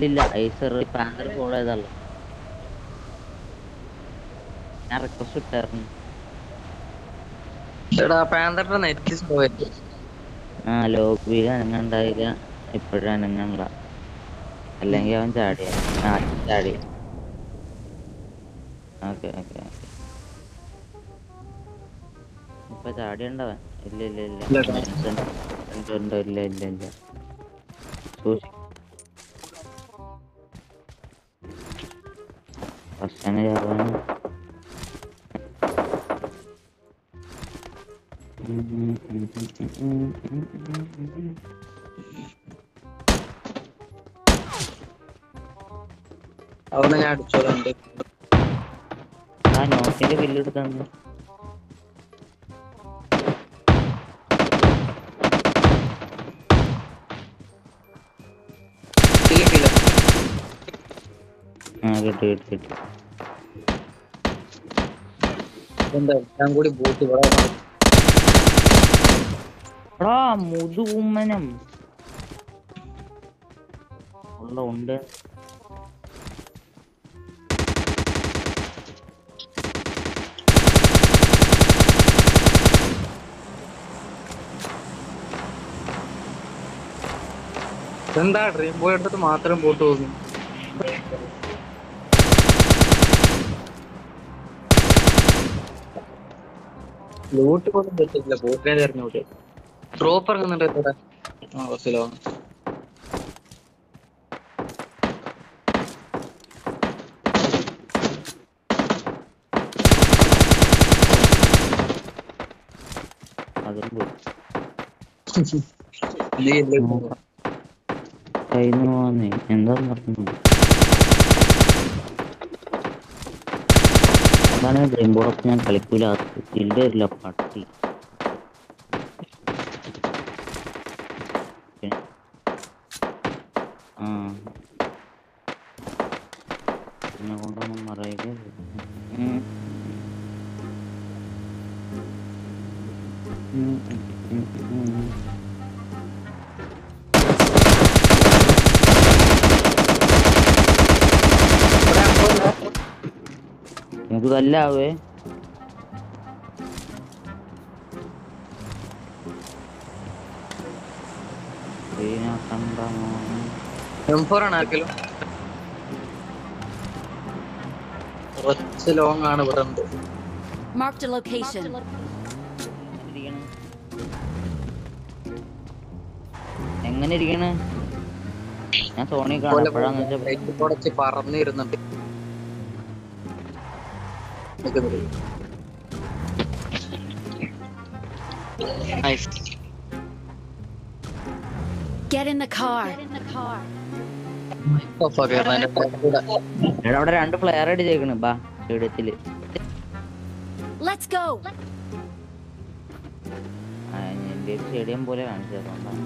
ഇല്ലില്ല IISER പാങ്കർ follow ചെയ്തല്ല ഞാൻ request ഇട്ടായിരുന്നു എടാ പാന്തറിന്റെ നെറ്റ് സ്ലോ ആയിട്ട് ആ ലോബിയിൽ അനങ്ങണ്ടായില്ല ഇപ്പോഴും അനങ്ങണ്ട അല്ലെങ്കിൽ അവൻ ചാടിയ ആ ചാടി ഓക്കെ ഓക്കെ ഓക്കെ ഇപ്പൊ ചാടിയുണ്ടവൻ ഇല്ല ഇല്ല ഇല്ല ഇല്ല, ഉണ്ട്, ഉണ്ട്, ഉണ്ട്, ഇല്ല ഇല്ല ഇല്ല സൂക്ഷി ഫസ്റ്റ് ചാവാൻ അവനെ ഞാൻ അടിച്ചോളുണ്ട് ആ നോക്കിന്റെ ബില്ലെടുത്ത് തന്നെ കിട്ടിയില്ല ആ കിട്ടി കിട്ടി കിട്ടി എന്താ ഞാൻ കൂടി ബോട്ട് ഇവിടെ എടാ മുതുകുമ്മനം ഉള്ള ഉണ്ട് എന്താ ഡ്രീം ബോയ് എടുത്തിട്ട് മാത്രം ബോട്ട് പോകുന്നു ബോട്ട് പോലും പറ്റില്ല ബോട്ടിനെ തെരഞ്ഞോട്ടെ ഡ്രോപ്പ് ഇറങ്ങുന്നുണ്ട് ഇവിടെ ആ ബസ്സിലോ അതും പോയി നീ ഇല്ലേ കയ്യിന്ന് പോവാന്നേ എന്താ പറഞ്ഞു അതാണ് ഡ്രീം ബോർഡൊക്കെ ഞാൻ കളിക്കൂല ഇല്ല വരില്ല പട്ടി ആ എന്നെ കൊണ്ടൊന്നും മറയില്ല ഉം. ഉം, ഉം, ഉം, ഉം. നമുക്ക് തല്ലാവേ കണ്ട എം ഫോർ ആണ് ആർക്കെങ്കിലും കുറച്ച് ലോങ് ആണ് ഇവിടെ ഉണ്ട് Marked a location. എങ്ങനെ ഇരിക്കണ് ഞാൻ സോണി കാണാം എപ്പോഴാന്ന് വെച്ചാ ലൈറ്റ് കുറച്ച് പറന്നിരുന്നുണ്ട് നിൽക്കുന്നില്ല. Nice. Get in the car. Oh, fuck, ഞാൻ അതിന്റെ കൂടെ. എടാ അവിടെ രണ്ട് പ്ലെയർ അടിച്ചേക്കണ് ബാ സ്റ്റേഡിയത്തില് Let's go. ആ, എന്റെ സ്റ്റേഡിയം പോലെ കാണിച്ചതുകൊണ്ടാണ്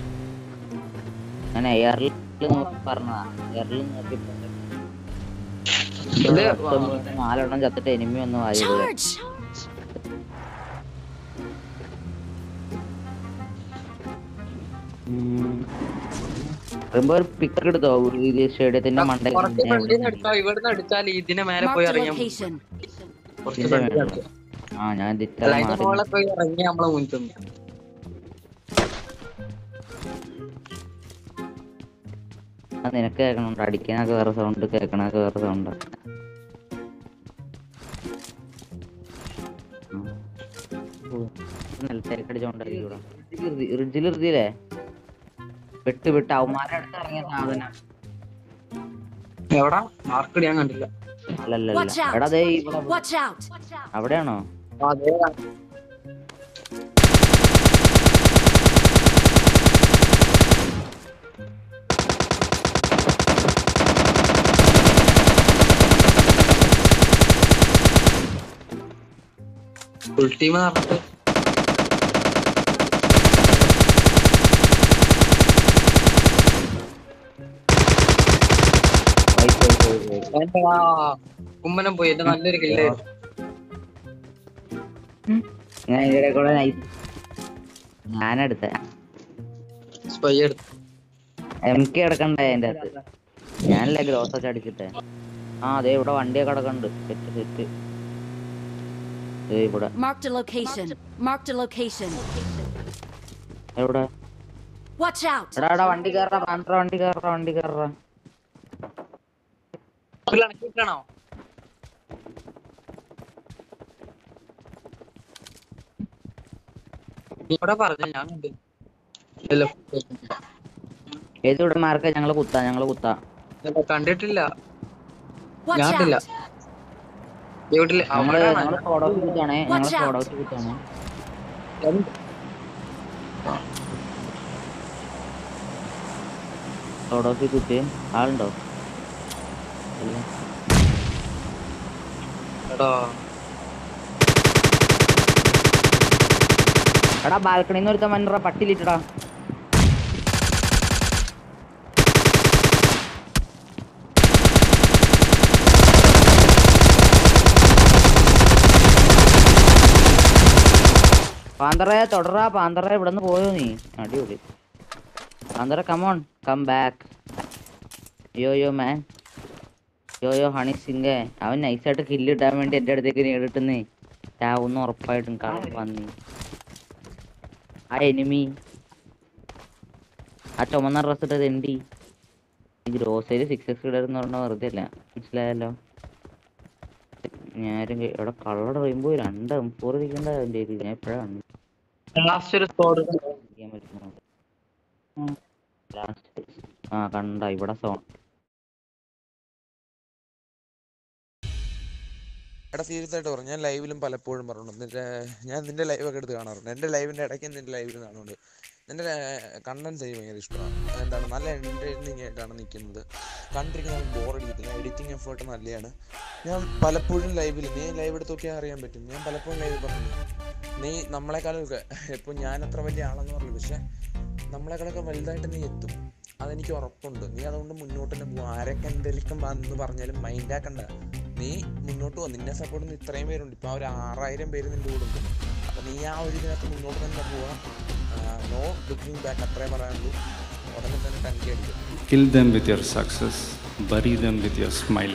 ഞാൻ എയറിൽ പറഞ്ഞതാ എയറിൽ നോക്കിയപ്പോ ഇത് നാലെണ്ണം ചത്തിട്ട് എനിമി ഒന്നും ആയത് Charge. പറയുമ്പോ ഒരു പിക്ക് എടുത്തോ ഒരു ഇത് സ്റ്റേഡിയത്തിന്റെ മണ്ടയിൽ കുറച്ച് ഫ്രണ്ടിൽ നിന്ന് അടിച്ചാൽ ഇവിടുന്ന് അടിച്ചാൽ ഇതിന്റെ മേലെ പോയി Marked a ഇറങ്ങിയാൽ മതി. location. കുറച്ച് ഇതിന്റെ ഫ്രണ്ടിൽ മേലെ. ആ ഞാൻ ദിത്ത അല്ല അതിന്റെ മാറി മുകളിൽ പോയി ഇറങ്ങി നമ്മളെ മുന്നിൽ നിന്ന് ആ, നിനക്ക് കേൾക്കണുണ്ട് അടിക്കാനൊക്കെ വേറെ സൗണ്ട് കേൾക്കണൊക്കെ വേറെ സൗണ്ട് നിലത്തേക്ക് അടിച്ചോണ്ടായിരിക്കും റിഡ്ജിൽ ഇറുതിയില്ലേ വിട്ട് വിട്ട് അവന്മാരെ അടുത്ത് ഇറങ്ങിയ സാധനം എവിടാ മാർക്ക് ഞാൻ കണ്ടില്ല അല്ലല്ല Watch out. എടാ ദേ ഇവിടെ Watch out. അവിടെയാണോ ആ, അതേ ഫുൾ ടീം നടന്നിട്ട് പോയി, പോയി, പോയി, പോയി. എന്താ കുമ്മനം പോയി എന്റെ നല്ലൊരു കില്ലായിരുന്നു ഞാൻ ഇതിടെ കൂടെ നൈസ് ഞാനെടുത്ത സ്പൈ എടുത്തു എം കെ എടുക്കണ്ടേ അതിന്റെ അകത്ത് ഞാനല്ലേ ഗ്രോസ് ഒക്കെ അടിച്ചിട്ടേ ആ അതെ ഇവിടെ വണ്ടിയൊക്കെ കിടക്കുന്നുണ്ട് സെറ്റ് സെറ്റ് ദേ ഇവിടെ Marked a location. Marked a location. എവിടെ Watch out! എടാ എടാ വണ്ടി കയറാ പാൻട്ര വണ്ടി കയറാ വണ്ടി കയറാ ഇതിലാണോ? ഇതിലാണോ? ഇവിടെ പറഞ്ഞ ഞാൻ കണ്ടു. ഇല്ല, ഏത് ഇവിടെ മാർക്ക ഞങ്ങള് കുത്താ ഞങ്ങള് കുത്താ ഇല്ല, കണ്ടിട്ടില്ല Watch ഞാൻ കണ്ടില്ല. out! വീട്ടില് ഞങ്ങള് അവിടെയാണോ? ഞങ്ങള് സ്കോഡ് ഹൗസ് കുത്താണേ ഞങ്ങള് Watch out. സ്കോഡ് ഹൗസ് കുത്താണ് എന്ത്? സ്കോഡ് ഹൗസിൽ കുത്തി ആളുണ്ടോ ഇല്ല. എടാ, എടാ ബാൽക്കണിന്ന് ഒരുത്ത മഞ്ഞ പട്ടിലിട്ടടാ പാന്തറയെ തുടരാ പാന്തറ ഇവിടുന്ന് പോയോ നീ അടിപൊളി പാന്തറ കമോൺ കം ബാക്ക് യോ യോ മാൻ യോ യോ ഹണി സിംഗേ അവൻ നൈസായിട്ട് കില്ലിട്ടാൻ വേണ്ടി എൻ്റെ അടുത്തേക്ക് നേരിട്ടുന്നേ ചാവുന്ന ഉറപ്പായിട്ടും കാണാൻ വന്നി ആ എനിമി ആ ചുമന്ന ഡ്രസ് ഇട്ടത് എണ്ടി ഈ ഗ്രോസരി സിക്സ് എക്സ് ഇടരുന്ന് പറഞ്ഞാൽ വെറുതെ അല്ല മനസ്സിലായല്ലോ ഞാനും ഇവിടെ കള്ളട പറയുമ്പോ രണ്ട് എംഫോർ ഇരിക്കണ്ട എൻ്റെ കയ്യില്. ഞാൻ എപ്പോഴാണ് last ഒരു squad. ചെയ്യാൻ പറ്റുന്നത് ലാസ്റ്റ് ആ കണ്ട ഇവിടെ സോൺ എടാ സീരിയസ് ആയിട്ട് പറഞ്ഞു ഞാൻ ലൈവിലും പലപ്പോഴും പറഞ്ഞിട്ടുണ്ട് നിന്റെ ഞാൻ നിന്റെ ലൈവ് ഒക്കെ എടുത്ത് കാണാറുണ്ട് എൻ്റെ ലൈവിൻ്റെ ഇടയ്ക്ക് നിന്റെ ലൈവിൽ കാണുന്നുണ്ട് നിന്റെ കണ്ടന്റ് എനിക്ക് ഭയങ്കര ഇഷ്ടമാണ് എന്താണ് നല്ല എൻ്റർടൈനിങ് ആയിട്ടാണ് നിൽക്കുന്നത് കണ്ടിരിക്കുന്ന ബോറടിക്കത്തില്ല എഡിറ്റിംഗ് എഫേർട്ട് നല്ലതാണ് ഞാൻ പലപ്പോഴും ലൈവിൽ നീ ലൈവ് എടുത്ത് നോക്കിയാൽ അറിയാൻ പറ്റും ഞാൻ പലപ്പോഴും ലൈവ് പറഞ്ഞു നീ നമ്മളെക്കാളൊക്കെ ഇപ്പോൾ ഞാൻ അത്ര വലിയ ആളെന്ന് പറഞ്ഞു പക്ഷേ നമ്മളെക്കാളൊക്കെ വലുതായിട്ട് നീ എത്തും അതെനിക്ക് ഉറപ്പുണ്ട് നീ അതുകൊണ്ട് മുന്നോട്ട് തന്നെ പോകും ആരൊക്കെ എന്തെങ്കിലും വന്ന് പറഞ്ഞാലും മൈൻഡ് ആക്കണ്ട നീ മുന്നോട്ട് പോ നിന്നെ സപ്പോർട്ട് ചെയ്യുന്ന ഇത്രയും പേരുണ്ട് ഇപ്പൊ ആ ഒരു ആറായിരം പേര് നിന്റെ കൂടെ ഉണ്ട് അപ്പൊ നീ ആ ഒരു ഇതിനകത്ത് മുന്നോട്ട് തന്നെ പോവാ നോ ലുക്കിംഗ് ബാക്ക് അത്രേ പറയാനുള്ളൂ ഉടനെ തന്നെ ടങ്കി അടിക്കും Kill them with your success, bury them with your smile.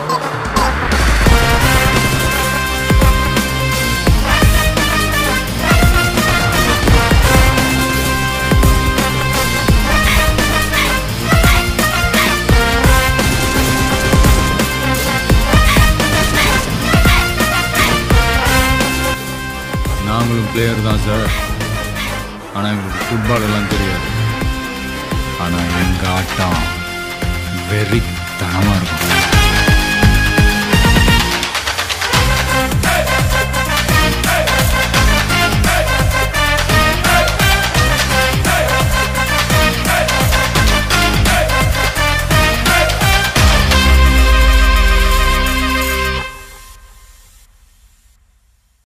நாங்களும் பிளேயர் தான் சார் ஆனால் எங்களுக்கு ஃபுட்பால் எல்லாம் தெரியாது ஆனால் எங்கள் ஆட்டம் வெறித்தனமாக இருக்கும்